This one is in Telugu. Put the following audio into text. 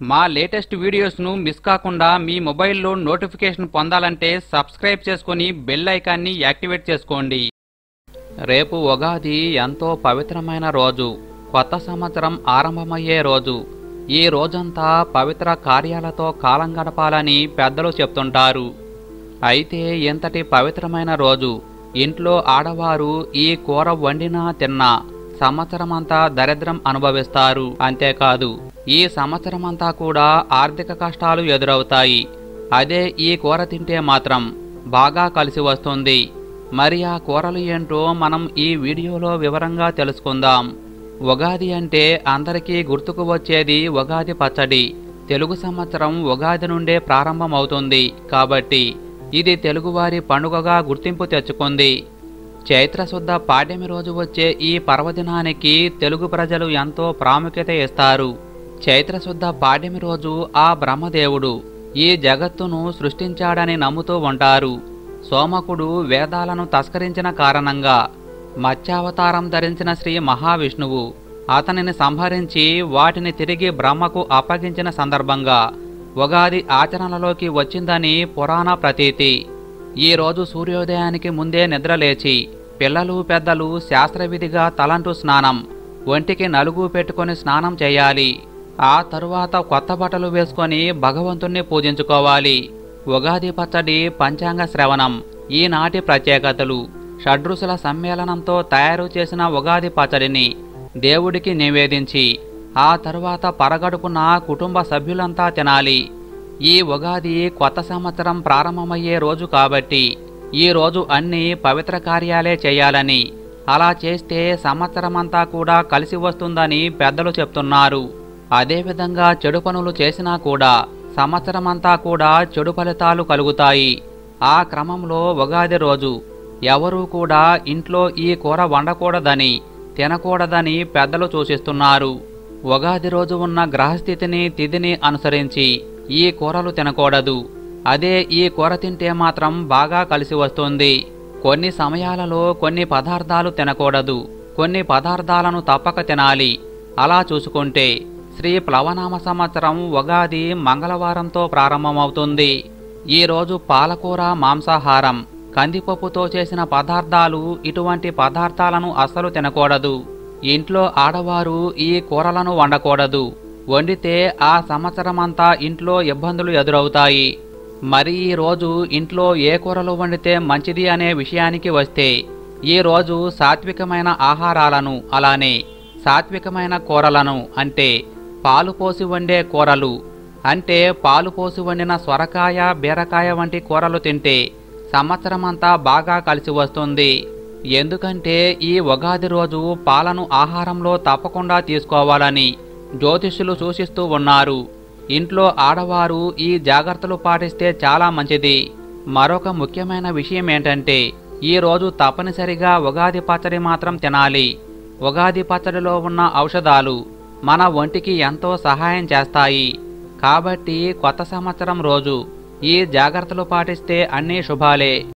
మా లేటెస్ట్ వీడియోస్ను మిస్ కాకుండా మీ మొబైల్లో నోటిఫికేషన్ పొందాలంటే సబ్స్క్రైబ్ చేసుకుని బెల్ ఐకాన్ని యాక్టివేట్ చేసుకోండి రేపు ఉగాది ఎంతో పవిత్రమైన రోజు కొత్త సంవత్సరం ఆరంభమయ్యే రోజు ఈ రోజంతా పవిత్ర కార్యాలతో కాలం గడపాలని పెద్దలు చెప్తుంటారు అయితే ఇంతటి పవిత్రమైన రోజు ఇంట్లో ఆడవారు ఈ కూర వండినా తిన్నా సంవత్సరమంతా దరిద్రం అనుభవిస్తారు అంతేకాదు ఈ సంవత్సరమంతా కూడా ఆర్థిక కష్టాలు ఎదురవుతాయి అదే ఈ కూర తింటే మాత్రం బాగా కలిసి వస్తుంది మరి ఆ కూరలు ఏంటో మనం ఈ వీడియోలో వివరంగా తెలుసుకుందాం ఉగాది అంటే అందరికీ గుర్తుకు వచ్చేది ఉగాది పచ్చడి తెలుగు సంవత్సరం ఉగాది నుండే ప్రారంభమవుతుంది కాబట్టి ఇది తెలుగువారి పండుగగా గుర్తింపు తెచ్చుకుంది చైత్రశుద్ధ పాడ్యమి రోజు వచ్చే ఈ పర్వదినానికి తెలుగు ప్రజలు ఎంతో ప్రాముఖ్యత ఇస్తారు చైత్రశుద్ధ పాడ్యమి రోజు ఆ బ్రహ్మదేవుడు ఈ జగత్తును సృష్టించాడని నమ్ముతూ ఉంటారు సోమకుడు వేదాలను తస్కరించిన కారణంగా మత్స్యావతారం ధరించిన శ్రీ మహావిష్ణువు అతనిని సంహరించి వాటిని తిరిగి బ్రహ్మకు అప్పగించిన సందర్భంగా ఉగాది ఆచరణలోకి వచ్చిందని పురాణ ప్రతీతి ఈ రోజు సూర్యోదయానికి ముందే నిద్రలేచి పిల్లలు పెద్దలు శాస్త్రవిధిగా తలంటు స్నానం ఒంటికి నలుగు పెట్టుకొని స్నానం చేయాలి ఆ తరువాత కొత్త బట్టలు వేసుకొని భగవంతుణ్ణి పూజించుకోవాలి ఉగాది పచ్చడి పంచాంగ శ్రవణం ఈనాటి ప్రత్యేకతలు షడ్రుసుల సమ్మేళనంతో తయారు చేసిన ఉగాది పచ్చడిని దేవుడికి నివేదించి ఆ తరువాత పరగడుపున కుటుంబ సభ్యులంతా తినాలి ఈ ఉగాది కొత్త సంవత్సరం ప్రారంభమయ్యే రోజు కాబట్టి ఈ రోజు అన్ని పవిత్ర కార్యాలే చేయాలని అలా చేస్తే సంవత్సరమంతా కూడా కలిసి వస్తుందని పెద్దలు చెప్తున్నారు అదేవిధంగా చెడు పనులు చేసినా కూడా సంవత్సరమంతా కూడా చెడు ఫలితాలు కలుగుతాయి ఆ క్రమంలో ఉగాది రోజు ఎవరూ కూడా ఇంట్లో ఈ కూర వండకూడదని తినకూడదని పెద్దలు సూచిస్తున్నారు ఉగాది రోజు ఉన్న గ్రహస్థితిని తిథిని అనుసరించి ఈ కూరలు తినకూడదు అదే ఈ కూర తింటే మాత్రం బాగా కలిసి వస్తుంది కొన్ని సమయాలలో కొన్ని పదార్థాలు తినకూడదు కొన్ని పదార్థాలను తప్పక తినాలి అలా చూసుకుంటే శ్రీ ప్లవనామ సంవత్సరం ఉగాది మంగళవారంతో ప్రారంభమవుతుంది ఈ రోజు పాలకూర మాంసాహారం కందిపప్పుతో చేసిన పదార్థాలు ఇటువంటి పదార్థాలను అస్సలు తినకూడదు ఇంట్లో ఆడవారు ఈ కూరలను వండకూడదు వండితే ఆ సంవత్సరమంతా ఇంట్లో ఇబ్బందులు ఎదురవుతాయి మరి ఈ రోజు ఇంట్లో ఏ కూరలు వండితే మంచిది అనే విషయానికి వస్తే ఈ రోజు సాత్వికమైన ఆహారాలను అలానే సాత్వికమైన కూరలను అంటే పాలు పోసి వండే కూరలు అంటే పాలు పోసి వండిన సొరకాయ బీరకాయ వంటి కూరలు తింటే సంవత్సరమంతా బాగా కలిసి వస్తుంది ఎందుకంటే ఈ ఉగాది రోజు పాలను ఆహారంలో తప్పకుండా తీసుకోవాలని జ్యోతిష్యులు సూచిస్తూ ఉన్నారు ఇంట్లో ఆడవారు ఈ జాగ్రత్తలు పాటిస్తే చాలా మంచిది మరొక ముఖ్యమైన విషయం ఏంటంటే ఈ రోజు తప్పనిసరిగా ఉగాది పచ్చడి మాత్రం తినాలి ఉగాది పచ్చడిలో ఉన్న ఔషధాలు మన ఒంటికి ఎంతో సహాయం చేస్తాయి కాబట్టి కొత్త సంవత్సరం రోజు ఈ జాగ్రత్తలు పాటిస్తే అన్నీ శుభాలే